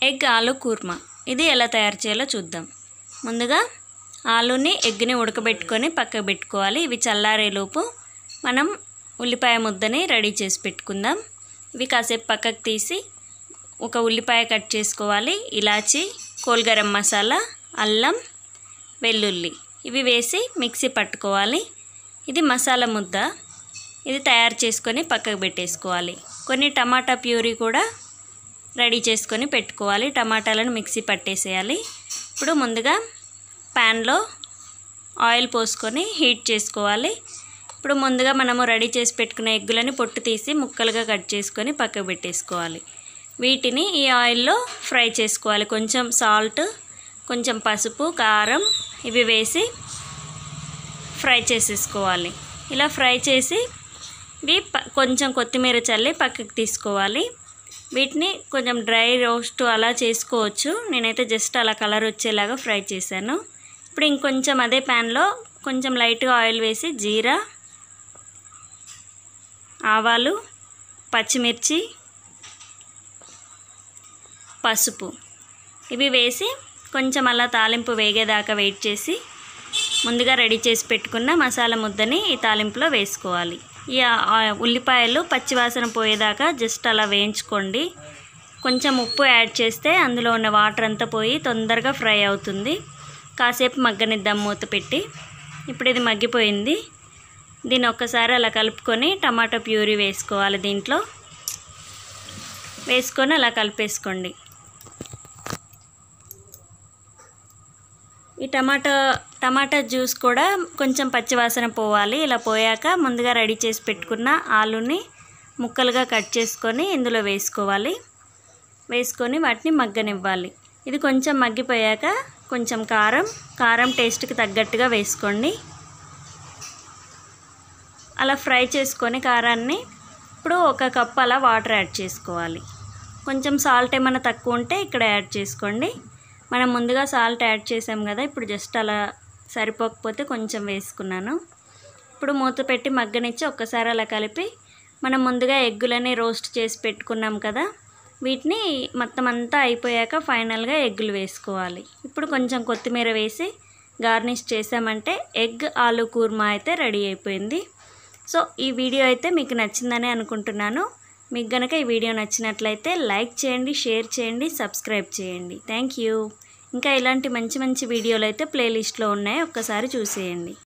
egg ఆలు కూర్మా ఇది ఎలా తయారు చేయాలో చూద్దాం ముందుగా ఆలుని ఎగ్ని ఉడకబెట్టుకొని పక్కకు పెట్టుకోవాలి ఇవి చల్లారేలోపు మనం ఉల్లిపాయ ముద్దని రెడీ చేసి పెట్టుకుందాం ఇవి కాసేపు పక్కకు తీసి ఒక ఉల్లిపాయ కట్ చేసుకోవాలి ఇలాచి కోల్గరం మసాలా అల్లం వెల్లుల్లి ఇవి వేసి మిక్సీ పట్టుకోవాలి ఇది మసాలా ముద్ద ఇది తయారు చేసుకొని పక్కకు పెట్టేసుకోవాలి కొన్ని టమాటా ప్యూరీ కూడా రెడీ చేసుకొని పెట్టుకోవాలి టమాటాలను మిక్సీ పట్టేసేయాలి ఇప్పుడు ముందుగా ప్యాన్లో ఆయిల్ పోసుకొని హీట్ చేసుకోవాలి ఇప్పుడు ముందుగా మనము రెడీ చేసి పెట్టుకున్న ఎగ్గులని పొట్టు తీసి ముక్కలుగా కట్ చేసుకొని పక్కకు పెట్టేసుకోవాలి వీటిని ఈ ఆయిల్లో ఫ్రై చేసుకోవాలి కొంచెం సాల్ట్ కొంచెం పసుపు కారం ఇవి వేసి ఫ్రై చేసేసుకోవాలి ఇలా ఫ్రై చేసి ఇవి ప- కొంచెం కొత్తిమీర చల్లి పక్కకు తీసుకోవాలి వీటిని కొంచెం డ్రై రోస్ట్ అలా చేసుకోవచ్చు నేనైతే జస్ట్ అలా కలర్ వచ్చేలాగా ఫ్రై చేశాను ఇప్పుడు ఇంకొంచెం అదే ప్యాన్లో కొంచెం లైట్గా ఆయిల్ వేసి జీరా ఆవాలు పచ్చిమిర్చి పసుపు ఇవి వేసి కొంచెం అలా తాలింపు వేగేదాకా వెయిట్ చేసి ముందుగా రెడీ చేసి పెట్టుకున్న మసాలా ముద్దని ఈ తాలింపులో వేసుకోవాలి ఈ ఆ- ఆ ఉల్లిపాయలు పచ్చివాసన పోయేదాకా జస్ట్ అలా వేయించుకోండి కొంచెం ఉప్పు యాడ్ చేస్తే అందులో ఉన్న వాటర్ అంతా పోయి తొందరగా ఫ్రై అవుతుంది కాసేపు మగ్గనిద్దాం మూత పెట్టి ఇప్పుడు ఇది మగ్గిపోయింది దీన్ని ఒక్కసారి అలా కలుపుకొని టమాటో ప్యూరీ వేసుకోవాలి దీంట్లో వేసుకొని అలా కలిపేసుకోండి ఈ టమాటా టమాటా జ్యూస్ కూడా కొంచెం పచ్చివాసన పోవాలి ఇలా పోయాక ముందుగా రెడీ చేసి పెట్టుకున్న ఆలుని ముక్కలుగా కట్ చేసుకొని ఇందులో వేసుకోవాలి వేసుకొని వాటిని మగ్గనివ్వాలి ఇది కొంచెం మగ్గిపోయాక కొంచెం కారం కారం టేస్ట్కి తగ్గట్టుగా వేసుకోండి అలా ఫ్రై చేసుకొని కారాన్ని ఇప్పుడు ఒక కప్ అలా వాటర్ యాడ్ చేసుకోవాలి కొంచెం సాల్ట్ ఏమైనా తక్కువ ఉంటే ఇక్కడ యాడ్ చేసుకోండి మనం ముందుగా సాల్ట్ యాడ్ చేసాం కదా ఇప్పుడు జస్ట్ అలా సరిపోకపోతే కొంచెం వేసుకున్నాను ఇప్పుడు మూత పెట్టి మగ్గనిచ్చి ఒక్కసారి అలా కలిపి మనం ముందుగా ఎగ్గులని రోస్ట్ చేసి పెట్టుకున్నాం కదా వీటిని మొత్తం అంతా అయిపోయాక ఫైనల్గా ఎగ్గులు వేసుకోవాలి ఇప్పుడు కొంచెం కొత్తిమీర వేసి గార్నిష్ చేసామంటే ఎగ్ ఆలు కూర్మా అయితే రెడీ అయిపోయింది సో ఈ వీడియో అయితే మీకు నచ్చిందని అనుకుంటున్నాను మీకు గనక ఈ వీడియో నచ్చినట్లయితే లైక్ చేయండి షేర్ చేయండి సబ్స్క్రైబ్ చేయండి థ్యాంక్ యూ ఇంకా ఇలాంటి మంచి మంచి వీడియోలు అయితే ప్లేలిస్ట్లో ఉన్నాయి ఒక్కసారి చూసేయండి